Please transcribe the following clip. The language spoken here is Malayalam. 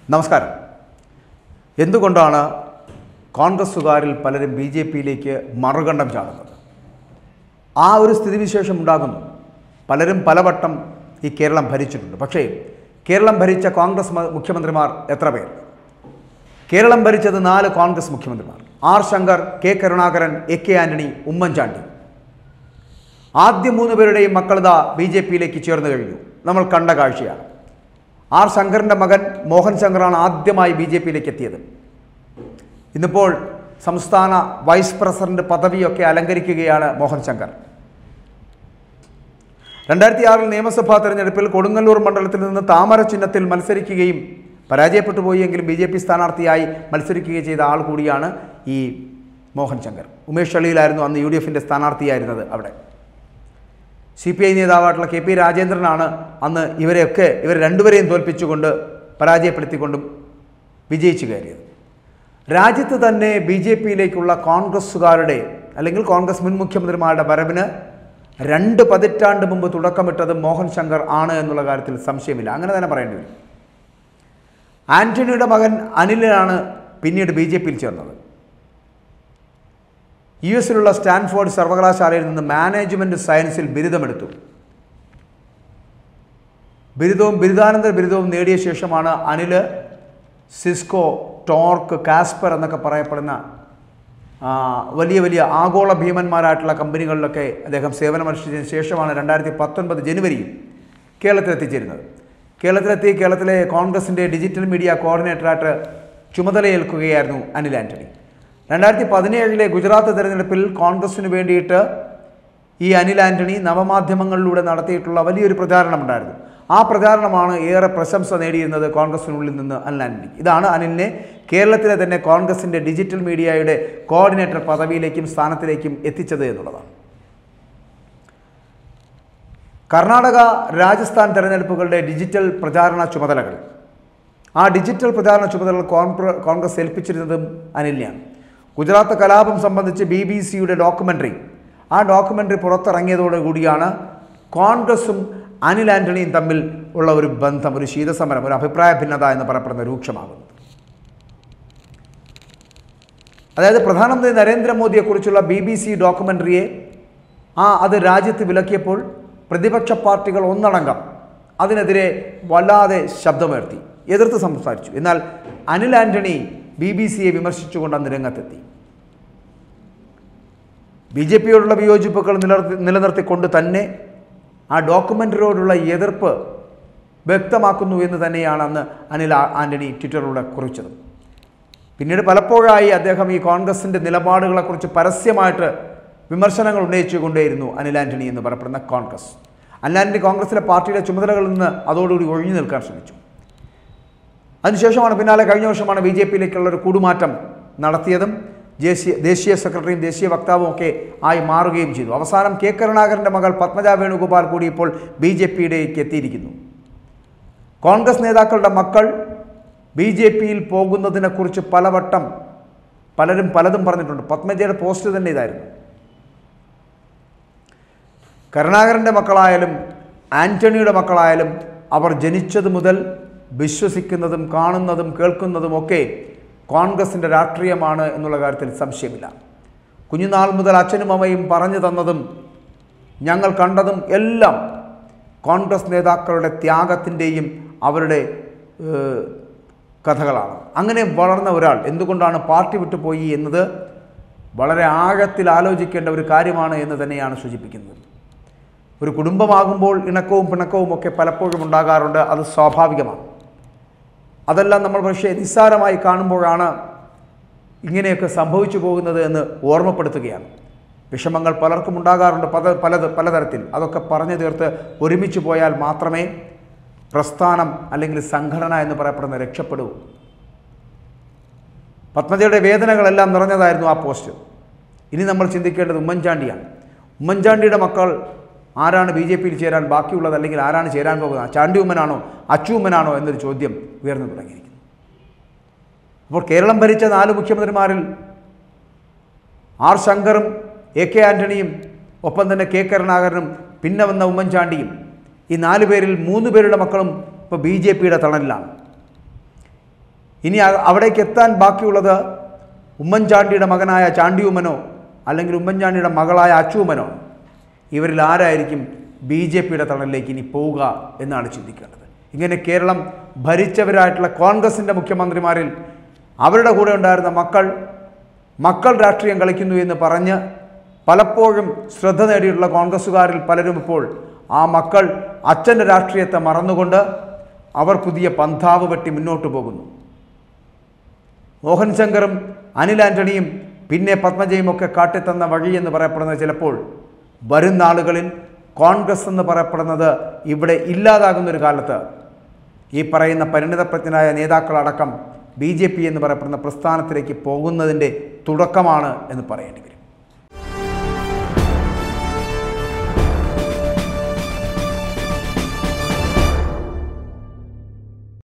നമസ്കാരം എന്തുകൊണ്ടാണ് കോൺഗ്രസ്സുകാരിൽ പലരും ബി ജെ പിയിലേക്ക് മറുകണ്ഠം ചാടുന്നത് ആ ഒരു സ്ഥിതിവിശേഷം ഉണ്ടാകുന്നു പലരും പലവട്ടം ഈ കേരളം ഭരിച്ചിട്ടുണ്ട് പക്ഷേ കേരളം ഭരിച്ച കോൺഗ്രസ് മ- മുഖ്യമന്ത്രിമാർ എത്ര പേർ കേരളം ഭരിച്ചത് നാല് കോൺഗ്രസ് മുഖ്യമന്ത്രിമാർ R Shankar K Karunakaran A K Antony Oommen Chandy ആദ്യ മൂന്ന് പേരുടെയും മക്കളിതാ ബി ജെ പിയിലേക്ക് ചേർന്ന് കഴിഞ്ഞു നമ്മൾ കണ്ട കാഴ്ചയാണ് ആർ ശങ്കറിൻ്റെ മകൻ മോഹൻ ശങ്കറാണ് ആദ്യമായി ബി ജെ പിയിലേക്ക് എത്തിയത് ഇന്നിപ്പോൾ സംസ്ഥാന വൈസ് പ്രസിഡന്റ് പദവിയൊക്കെ അലങ്കരിക്കുകയാണ് മോഹൻ ശങ്കർ രണ്ടായിരത്തി ആറിൽ നിയമസഭാ തെരഞ്ഞെടുപ്പിൽ കൊടുങ്ങല്ലൂർ മണ്ഡലത്തിൽ നിന്ന് താമര ചിഹ്നത്തിൽ മത്സരിക്കുകയും പരാജയപ്പെട്ടു പോയി എങ്കിലും ബി ജെ പി സ്ഥാനാർത്ഥിയായി മത്സരിക്കുകയും ചെയ്ത ആൾ കൂടിയാണ് ഈ മോഹൻ ശങ്കർ ഉമേഷ് അള്ളിയിലായിരുന്നു അന്ന് യു ഡി എഫിൻ്റെ സ്ഥാനാർത്ഥിയായിരുന്നത് അവിടെ സി പി ഐ നേതാവായിട്ടുള്ള കെ പി രാജേന്ദ്രനാണ് അന്ന് ഇവരെയൊക്കെ ഇവർ രണ്ടുപേരെയും തോൽപ്പിച്ചുകൊണ്ട് പരാജയപ്പെടുത്തിക്കൊണ്ടും വിജയിച്ചു കയറിയത് രാജ്യത്ത് തന്നെ ബി ജെ പിയിലേക്കുള്ള കോൺഗ്രസ്സുകാരുടെ അല്ലെങ്കിൽ കോൺഗ്രസ് മുൻ മുഖ്യമന്ത്രിമാരുടെ വരവിന് രണ്ട് പതിറ്റാണ്ട് മുമ്പ് തുടക്കമിട്ടത് മോഹൻ ശങ്കർ ആണ് എന്നുള്ള കാര്യത്തിൽ സംശയമില്ല അങ്ങനെ തന്നെ പറയേണ്ടി വരും ആന്റണിയുടെ മകൻ അനിലാണ് പിന്നീട് ബി ജെ പിയിൽ ചേർന്നത് യു എസിലുള്ള സ്റ്റാൻഫോർഡ് സർവകലാശാലയിൽ നിന്ന് മാനേജ്മെൻറ്റ് സയൻസിൽ ബിരുദമെടുത്തു ബിരുദവും ബിരുദാനന്തര ബിരുദവും നേടിയ ശേഷമാണ് അനിൽ സിസ്കോ ടോർക്ക് കാസ്പർ എന്നൊക്കെ പറയപ്പെടുന്ന ആ, വലിയ വലിയ ആഗോള ഭീമന്മാരായിട്ടുള്ള കമ്പനികളിലൊക്കെ അദ്ദേഹം സേവനമനുഷ്ഠിച്ചതിന് ശേഷമാണ് രണ്ടായിരത്തി പത്തൊൻപത് ജനുവരിയിൽ കേരളത്തിലെത്തിച്ചേരുന്നത് കേരളത്തിലെത്തി കേരളത്തിലെ കോൺഗ്രസിൻ്റെ ഡിജിറ്റൽ മീഡിയ കോർഡിനേറ്ററായിട്ട് ചുമതലയേൽക്കുകയായിരുന്നു അനിൽ ആൻ്റണി രണ്ടായിരത്തി പതിനേഴിലെ ഗുജറാത്ത് തെരഞ്ഞെടുപ്പിൽ കോൺഗ്രസിന് വേണ്ടിയിട്ട് ഈ അനിൽ ആൻ്റണി നവമാധ്യമങ്ങളിലൂടെ നടത്തിയിട്ടുള്ള വലിയൊരു പ്രചാരണമുണ്ടായിരുന്നു ആ പ്രചാരണമാണ് ഏറെ പ്രശംസ നേടിയിരുന്നത് കോൺഗ്രസിനുള്ളിൽ നിന്ന് അനിൽ ആൻ്റണി ഇതാണ് അനിലിനെ കേരളത്തിലെ തന്നെ കോൺഗ്രസിൻ്റെ ഡിജിറ്റൽ മീഡിയയുടെ കോർഡിനേറ്റർ പദവിയിലേക്കും സ്ഥാനത്തിലേക്കും എത്തിച്ചത് എന്നുള്ളതാണ് കർണാടക രാജസ്ഥാൻ തെരഞ്ഞെടുപ്പുകളുടെ ഡിജിറ്റൽ പ്രചാരണ ചുമതലകൾ ആ ഡിജിറ്റൽ പ്രചാരണ ചുമതലകൾ കോൺഗ്ര- കോൺഗ്രസ് ഏൽപ്പിച്ചിരുന്നതും അനിലിനെയാണ് ഗുജറാത്ത് കലാപം സംബന്ധിച്ച് ബി ബി സിയുടെ ഡോക്യുമെൻ്ററി ആ ഡോക്യുമെൻ്ററി പുറത്തിറങ്ങിയതോടുകൂടിയാണ് കോൺഗ്രസും അനിൽ ആൻ്റണിയും തമ്മിൽ ഉള്ള ഒരു ബന്ധം ഒരു ശീതസമരം ഒരു അഭിപ്രായ ഭിന്നത എന്ന് പറയപ്പെടുന്ന രൂക്ഷമാകുന്നത് അതായത് പ്രധാനമന്ത്രി നരേന്ദ്രമോദിയെക്കുറിച്ചുള്ള ബി ബി സി ഡോക്യുമെൻ്ററിയെ ആ അത് രാജ്യത്ത് വിലക്കിയപ്പോൾ പ്രതിപക്ഷ പാർട്ടികൾ ഒന്നടങ്കം അതിനെതിരെ വല്ലാതെ ശബ്ദമുയർത്തി എതിർത്ത് സംസാരിച്ചു എന്നാൽ അനിൽ ആൻ്റണി ബി ബി സിയെ വിമർശിച്ചുകൊണ്ട് അന്ന് രംഗത്തെത്തി ബി ജെ പിയോടുള്ള വിയോജിപ്പുകൾ നിലനിർത്തി നിലനിർത്തിക്കൊണ്ട് തന്നെ ആ ഡോക്യുമെൻ്ററിയോടുള്ള എതിർപ്പ് വ്യക്തമാക്കുന്നു എന്ന് തന്നെയാണ് അന്ന് അനിൽ ആ- ആൻ്റണി ട്വിറ്ററിലൂടെ കുറിച്ചത് പിന്നീട് പലപ്പോഴായി അദ്ദേഹം ഈ കോൺഗ്രസിൻ്റെ നിലപാടുകളെക്കുറിച്ച് പരസ്യമായിട്ട് വിമർശനങ്ങൾ ഉന്നയിച്ചുകൊണ്ടേയിരുന്നു അനിൽ ആൻ്റണി എന്ന് പറയപ്പെടുന്ന കോൺഗ്രസ് അനിൽ ആൻ്റണി കോൺഗ്രസിലെ പാർട്ടിയുടെ ചുമതലകളിൽ നിന്ന് അതോടുകൂടി ഒഴിഞ്ഞു നിൽക്കാൻ ശ്രമിച്ചു അതിനുശേഷമാണ് പിന്നാലെ കഴിഞ്ഞ വർഷമാണ് ബി ജെ പിയിലേക്കുള്ള ഒരു കൂടുമാറ്റം നടത്തിയതും ദേശീയ ദേശീയ സെക്രട്ടറിയും ദേശീയ വക്താവും ഒക്കെ ആയി മാറുകയും ചെയ്തു അവസാനം കെ കരുണാകരൻ്റെ മകൾ പത്മജ വേണുഗോപാൽ കൂടി ഇപ്പോൾ ബി ജെ പിയിലേക്ക് എത്തിയിരിക്കുന്നു കോൺഗ്രസ് നേതാക്കളുടെ മക്കൾ ബി ജെ പിയിൽ പോകുന്നതിനെക്കുറിച്ച് പലവട്ടം പലരും പലതും പറഞ്ഞിട്ടുണ്ട് പത്മജയുടെ പോസ്റ്റ് തന്നെ ഇതായിരുന്നു കരുണാകരൻ്റെ മക്കളായാലും ആൻ്റണിയുടെ മക്കളായാലും അവർ ജനിച്ചത് മുതൽ വിശ്വസിക്കുന്നതും കാണുന്നതും കേൾക്കുന്നതും ഒക്കെ കോൺഗ്രസിൻ്റെ രാഷ്ട്രീയമാണ് എന്നുള്ള കാര്യത്തിൽ സംശയമില്ല കുഞ്ഞുനാൾ മുതൽ അച്ഛനും അമ്മയും പറഞ്ഞു തന്നതും ഞങ്ങൾ കണ്ടതും എല്ലാം കോൺഗ്രസ് നേതാക്കളുടെ ത്യാഗത്തിൻ്റെയും അവരുടെ ഏഹ്, കഥകളാണ് അങ്ങനെ വളർന്ന ഒരാൾ എന്തുകൊണ്ടാണ് പാർട്ടി വിട്ടുപോയി എന്നത് വളരെ ആഴത്തിൽ ആലോചിക്കേണ്ട ഒരു കാര്യമാണ് എന്ന് തന്നെയാണ് സൂചിപ്പിക്കുന്നത് ഒരു കുടുംബമാകുമ്പോൾ ഇണക്കവും പിണക്കവും ഒക്കെ പലപ്പോഴും ഉണ്ടാകാറുണ്ട് അത് സ്വാഭാവികമാണ് അതെല്ലാം നമ്മൾ പക്ഷേ നിസ്സാരമായി കാണുമ്പോഴാണ് ഇങ്ങനെയൊക്കെ സംഭവിച്ചു പോകുന്നത് എന്ന് ഓർമ്മപ്പെടുത്തുകയാണ് വിഷമങ്ങൾ പലർക്കും ഉണ്ടാകാറുണ്ട് പല പലത് പലതരത്തിൽ അതൊക്കെ പറഞ്ഞു തീർത്ത് ഒരുമിച്ച് പോയാൽ മാത്രമേ പ്രസ്ഥാനം അല്ലെങ്കിൽ സംഘടന എന്ന് പറയപ്പെടുന്ന രക്ഷപ്പെടൂ പത്മജയുടെ വേദനകളെല്ലാം നിറഞ്ഞതായിരുന്നു ആ പോസ്റ്റ് ഇനി നമ്മൾ ചിന്തിക്കേണ്ടത് ഉമ്മൻചാണ്ടിയാണ് ഉമ്മൻചാണ്ടിയുടെ മക്കൾ ആരാണ് ബി ജെ പിയിൽ ചേരാൻ ബാക്കിയുള്ളത് അല്ലെങ്കിൽ ആരാണ് ചേരാൻ പോകുന്നത് ചാണ്ടി ഉമ്മനാണോ അച്ചു ഉമ്മനാണോ എന്നൊരു ചോദ്യം ഉയർന്നു തുടങ്ങിയിരിക്കുന്നു അപ്പോൾ കേരളം ഭരിച്ച നാല് മുഖ്യമന്ത്രിമാരിൽ ആർ ശങ്കറും എ കെ ആൻ്റണിയും ഒപ്പം തന്നെ കെ കരുണാകരനും പിന്നെ വന്ന ഉമ്മൻചാണ്ടിയും ഈ നാല് പേരിൽ മൂന്ന് പേരുടെ മക്കളും ഇപ്പോൾ ബി ജെ പിയുടെ തണലിലാണ് ഇനി അ- അവിടേക്ക് എത്താൻ ബാക്കിയുള്ളത് ഉമ്മൻചാണ്ടിയുടെ മകനായ ചാണ്ടിയുമ്മനോ അല്ലെങ്കിൽ ഉമ്മൻചാണ്ടിയുടെ മകളായ അച്ചൂമ്മനോ ഇവരിൽ ആരായിരിക്കും ബി ജെ പിയുടെ തണലിലേക്ക് ഇനി പോവുക എന്നാണ് ചിന്തിക്കേണ്ടത് ഇങ്ങനെ കേരളം ഭരിച്ചവരായിട്ടുള്ള കോൺഗ്രസിൻ്റെ മുഖ്യമന്ത്രിമാരിൽ അവരുടെ കൂടെ ഉണ്ടായിരുന്ന മക്കൾ മക്കൾ രാഷ്ട്രീയം കളിക്കുന്നു എന്ന് പറഞ്ഞ് പലപ്പോഴും ശ്രദ്ധ നേടിയിട്ടുള്ള കോൺഗ്രസ്സുകാരിൽ പലരും ഇപ്പോൾ ആ മക്കൾ അച്ഛൻ്റെ രാഷ്ട്രീയത്തെ മറന്നുകൊണ്ട് അവർ പുതിയ പന്ഥാവ് വെട്ടി മുന്നോട്ട് പോകുന്നു മോഹൻ ശങ്കറും അനിൽ ആന്റണിയും പിന്നെ പത്മജയും ഒക്കെ കാട്ടിത്തന്ന വഴി എന്ന് പറയപ്പെടുന്നത് ചിലപ്പോൾ വരും നാളുകളിൽ കോൺഗ്രസ് എന്ന് പറയപ്പെടുന്നത് ഇവിടെ ഇല്ലാതാകുന്ന ഒരു കാലത്ത് ഈ പറയുന്ന പരിണിതപ്രജ്ഞനായ നേതാക്കളടക്കം ബി ജെ പി എന്ന് പറയപ്പെടുന്ന പ്രസ്ഥാനത്തിലേക്ക് പോകുന്നതിൻ്റെ തുടക്കമാണ് എന്ന് പറയേണ്ടി വരും